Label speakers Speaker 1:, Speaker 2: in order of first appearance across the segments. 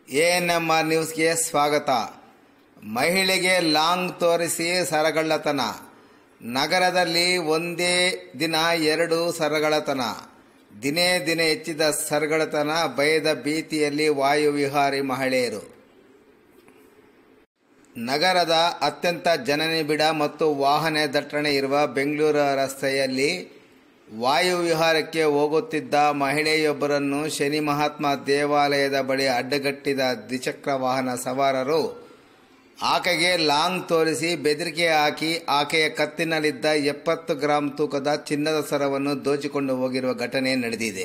Speaker 1: ANMR ನ್ಯೂಸ್ಗೆ ಸ್ವಾಗತ ಮಹಿಳೆಗೆ ಲಾಂಗ್ ತೋರಿಸಿ ಸರಗಳ್ಳತನ ನಗರದಲ್ಲಿ ಒಂದೇ ದಿನ ಎರಡು ಸರಗಳತನ ದಿನೇ ದಿನೇ ಹೆಚ್ಚಿದ ಸರಗಳತನ ಭಯದ ಭೀತಿಯಲ್ಲಿ ವಾಯುವಿಹಾರಿ ಮಹಿಳೆಯರು ನಗರದ ಅತ್ಯಂತ ಜನನಿಬಿಡ ಮತ್ತು ವಾಹನ ದಟ್ಟಣೆ ಇರುವ ಬೆಂಗಳೂರು ರಸ್ತೆಯಲ್ಲಿ ವಾಯುವಿಹಾರಕ್ಕೆ ಹೋಗುತ್ತಿದ್ದ ಮಹಿಳೆಯೊಬ್ಬರನ್ನು ಶನಿ ಮಹಾತ್ಮ ದೇವಾಲಯದ ಬಳಿ ಅಡ್ಡಗಟ್ಟಿದ ದ್ವಿಚಕ್ರ ವಾಹನ ಸವಾರರು ಆಕೆಗೆ ಲಾಂಗ್ ತೋರಿಸಿ ಬೆದರಿಕೆ ಹಾಕಿ ಆಕೆಯ ಕತ್ತಿನಲ್ಲಿದ್ದ ಎಪ್ಪತ್ತು ಗ್ರಾಂ ತೂಕದ ಚಿನ್ನದ ಸರವನ್ನು ದೋಚಿಕೊಂಡು ಹೋಗಿರುವ ಘಟನೆ ನಡೆದಿದೆ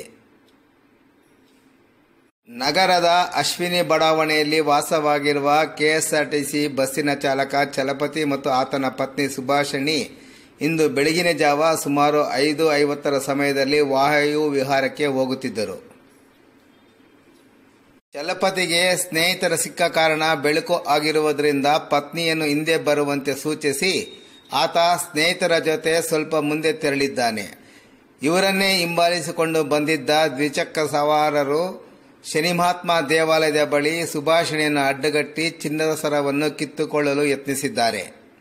Speaker 1: ನಗರದ ಅಶ್ವಿನಿ ಬಡಾವಣೆಯಲ್ಲಿ ವಾಸವಾಗಿರುವ ಕೆಎಸ್ಆರ್ಟಿಸಿ ಬಸ್ಸಿನ ಚಾಲಕ ಚಲಪತಿ ಮತ್ತು ಆತನ ಪತ್ನಿ ಸುಭಾಷಿಣಿ ಇಂದು ಬೆಳಗಿನ ಜಾವ ಸುಮಾರು ಐದು ಐವತ್ತರ ಸಮಯದಲ್ಲಿ ವಾಯು ವಿಹಾರಕ್ಕೆ ಹೋಗುತ್ತಿದ್ದರು ಚಲಪತಿಗೆ ಸ್ನೇಹಿತರ ಸಿಕ್ಕ ಕಾರಣ ಬೆಳಕು ಆಗಿರುವುದರಿಂದ ಪತ್ನಿಯನ್ನು ಹಿಂದೆ ಬರುವಂತೆ ಸೂಚಿಸಿ ಆತ ಸ್ನೇಹಿತರ ಜೊತೆ ಸ್ವಲ್ಪ ಮುಂದೆ ತೆರಳಿದ್ದಾನೆ ಇವರನ್ನೇ ಹಿಂಬಾಲಿಸಿಕೊಂಡು ಬಂದಿದ್ದ ದ್ವಿಚಕ್ರ ಸವಾರರು ಶನಿಮಹಾತ್ಮ ದೇವಾಲಯದ ಬಳಿ ಸುಭಾಷಿಣಿಯನ್ನು ಅಡ್ಡಗಟ್ಟಿ ಚಿನ್ನದ ಸರವನ್ನು ಕಿತ್ತುಕೊಳ್ಳಲು ಯತ್ನಿಸಿದ್ದಾರೆ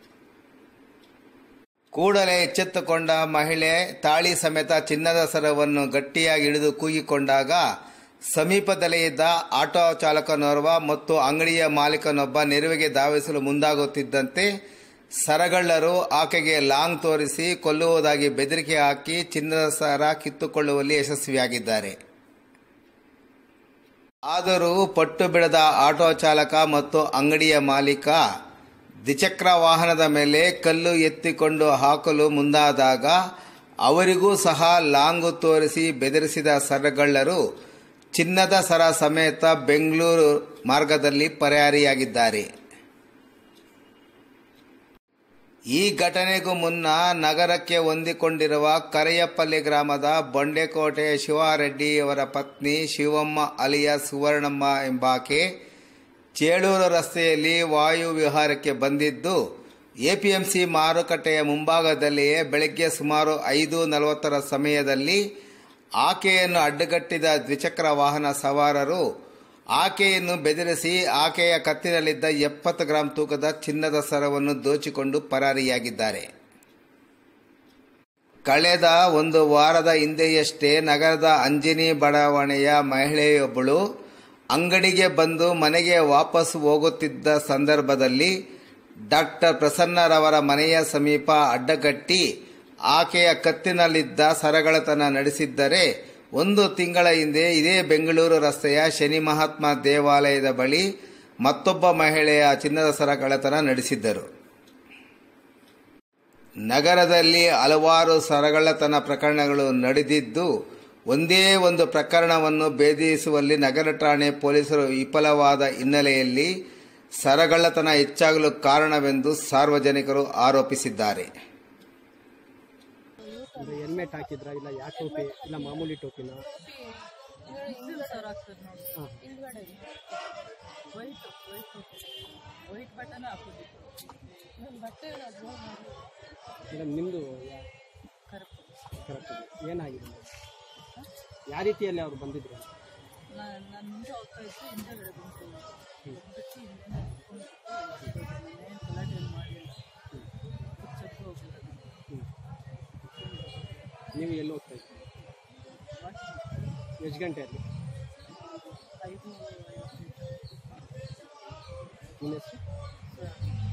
Speaker 1: ಕೂಡಲೇ ಎಚ್ಚೆತ್ತುಕೊಂಡ ಮಹಿಳೆ ತಾಳಿ ಸಮೇತ ಚಿನ್ನದ ಸರವನ್ನು ಗಟ್ಟಿಯಾಗಿ ಹಿಡಿದು ಕೂಗಿಕೊಂಡಾಗ ಸಮೀಪದಲ್ಲೇ ಇದ್ದ ಆಟೋ ಚಾಲಕನೋರ್ವ ಮತ್ತು ಅಂಗಡಿಯ ಮಾಲೀಕನೊಬ್ಬ ನೆರವಿಗೆ ಧಾವಿಸಲು ಮುಂದಾಗುತ್ತಿದ್ದಂತೆ ಸರಗಳ್ಳರು ಆಕೆಗೆ ಲಾಂಗ್ ತೋರಿಸಿ ಕೊಲ್ಲುವುದಾಗಿ ಬೆದರಿಕೆ ಹಾಕಿ ಚಿನ್ನದ ಸರ ಕಿತ್ತುಕೊಳ್ಳುವಲ್ಲಿ ಯಶಸ್ವಿಯಾಗಿದ್ದಾರೆ ಆದರೂ ಪಟ್ಟು ಬಿಡದ ಆಟೋ ಚಾಲಕ ಮತ್ತು ಅಂಗಡಿಯ ಮಾಲೀಕ ದ್ವಿಚಕ್ರ ವಾಹನದ ಮೇಲೆ ಕಲ್ಲು ಎತ್ತಿಕೊಂಡು ಹಾಕಲು ಮುಂದಾದಾಗ ಅವರಿಗೂ ಸಹ ಲಾಂಗು ತೋರಿಸಿ ಬೆದರಿಸಿದ ಸರಗಳ್ಳರು ಚಿನ್ನದ ಸರ ಸಮೇತ ಬೆಂಗಳೂರು ಮಾರ್ಗದಲ್ಲಿ ಪರಾರಿಯಾಗಿದ್ದಾರೆ ಈ ಘಟನೆಗೂ ಮುನ್ನ ನಗರಕ್ಕೆ ಹೊಂದಿಕೊಂಡಿರುವ ಕರೆಯಪಲ್ಲಿ ಗ್ರಾಮದ ಬಂಡೆಕೋಟೆ ಶಿವಾರೆಡ್ಡಿಯವರ ಪತ್ನಿ ಶಿವಮ್ಮ ಅಲಿಯ ಸುವರ್ಣಮ್ಮ ಎಂಬಾಕೆ ಚೇಳೂರು ರಸ್ತೆಯಲ್ಲಿ ವಾಯು ವಿಹಾರಕ್ಕೆ ಬಂದಿದ್ದು ಎಪಿಎಂಸಿ ಮಾರುಕಟ್ಟೆಯ ಮುಂಭಾಗದಲ್ಲಿಯೇ ಬೆಳಗ್ಗೆ ಸುಮಾರು ಐದು ನಲವತ್ತರ ಸಮಯದಲ್ಲಿ ಆಕೆಯನ್ನು ಅಡ್ಡಗಟ್ಟಿದ ದ್ವಿಚಕ್ರ ವಾಹನ ಸವಾರರು ಆಕೆಯನ್ನು ಬೆದರಿಸಿ ಆಕೆಯ ಕತ್ತಿನಲ್ಲಿದ್ದ ಎಪ್ಪತ್ತು ಗ್ರಾಂ ತೂಕದ ಚಿನ್ನದ ಸರವನ್ನು ದೋಚಿಕೊಂಡು ಪರಾರಿಯಾಗಿದ್ದಾರೆ ಕಳೆದ ಒಂದು ವಾರದ ಹಿಂದೆಯಷ್ಟೇ ನಗರದ ಅಂಜನಿ ಬಡಾವಣೆಯ ಮಹಿಳೆಯೊಬ್ಬಳು ಅಂಗಡಿಗೆ ಬಂದು ಮನೆಗೆ ವಾಪಸ್ ಹೋಗುತ್ತಿದ್ದ ಸಂದರ್ಭದಲ್ಲಿ ಡಾಕ್ಟರ್ ಪ್ರಸನ್ನರವರ ಮನೆಯ ಸಮೀಪ ಅಡ್ಡಗಟ್ಟಿ ಆಕೆಯ ಕತ್ತಿನಲ್ಲಿದ್ದ ಸರಗಳತನ ನಡೆಸಿದ್ದರೆ ಒಂದು ತಿಂಗಳ ಹಿಂದೆ ಇದೇ ಬೆಂಗಳೂರು ರಸ್ತೆಯ ಶನಿ ಮಹಾತ್ಮ ದೇವಾಲಯದ ಬಳಿ ಮತ್ತೊಬ್ಬ ಮಹಿಳೆಯ ಚಿನ್ನದ ಸರಗಳತನ ನಡೆಸಿದ್ದರು ನಗರದಲ್ಲಿ ಹಲವಾರು ಸರಗಳತನ ಪ್ರಕರಣಗಳು ನಡೆದಿದ್ದು ಒಂದೇ ಒಂದು ಪ್ರಕರಣವನ್ನು ಭೇದಿಸುವಲ್ಲಿ ನಗರ ಠಾಣೆ ಪೊಲೀಸರು ವಿಫಲವಾದ ಹಿನ್ನೆಲೆಯಲ್ಲಿ ಸರಗಳ್ಳತನ ಹೆಚ್ಚಾಗಲು ಕಾರಣವೆಂದು ಸಾರ್ವಜನಿಕರು ಆರೋಪಿಸಿದ್ದಾರೆ
Speaker 2: ಅಂದ್ರೆ ಹೆಲ್ಮೆಟ್ ಹಾಕಿದ್ರ ಇಲ್ಲ ಯಾವ ಟೋಪಿ ಇಲ್ಲ ಮಾಮೂಲಿ ಟೋಪಿನ
Speaker 3: ಇದು ಸರ್ ಆಗ್ತದೆ ನೋಡಿ
Speaker 2: ಹಾಂ
Speaker 3: ಹಿಂದ್ಗಡೆ ವೈಟ್ ವೈಟ್ ವೈಟ್ ಬಟನ್ ಹಾಕೋದಿತ್ತು ನನ್ನ ಬಟ್ಟೆ ಎಲ್ಲ ಜೋರ್ ಮಾಡಿ
Speaker 2: ಮೇಡಮ್ ನಿಮ್ಮದು
Speaker 3: ಕರೆಕ್ಟ್
Speaker 2: ಕರೆಕ್ಟ್ ಏನಾಗಿದೆ ಯಾವ ರೀತಿಯಲ್ಲಿ ಅವ್ರು ಬಂದಿದ್ರು
Speaker 3: ನಾನು ನಾನು ಮುಂದೆ ಹೋಗ್ತಾ ಇದ್ದೆ ಹಿಂದೆಗಡೆ ಬಂತು ಬಿಟ್ಟು ಹಿಂದೆ ಏನು ಗಲಾಟೆ ಏನು ಮಾಡಲಿಲ್ಲ ಚಪ್ಪು ಹೋಗಿಲ್ಲ
Speaker 2: ಹ್ಞೂ ನೀವು ಎಲ್ಲಿ ಹೋಗ್ತಾ ಇದ್ದೀರಿ ಎಷ್ಟು ಗಂಟೆಯಲ್ಲಿ
Speaker 3: ಐದು ಐವತ್ತು
Speaker 2: ನಿಮ್ಮ ಹೆಸರು
Speaker 3: ಸರ್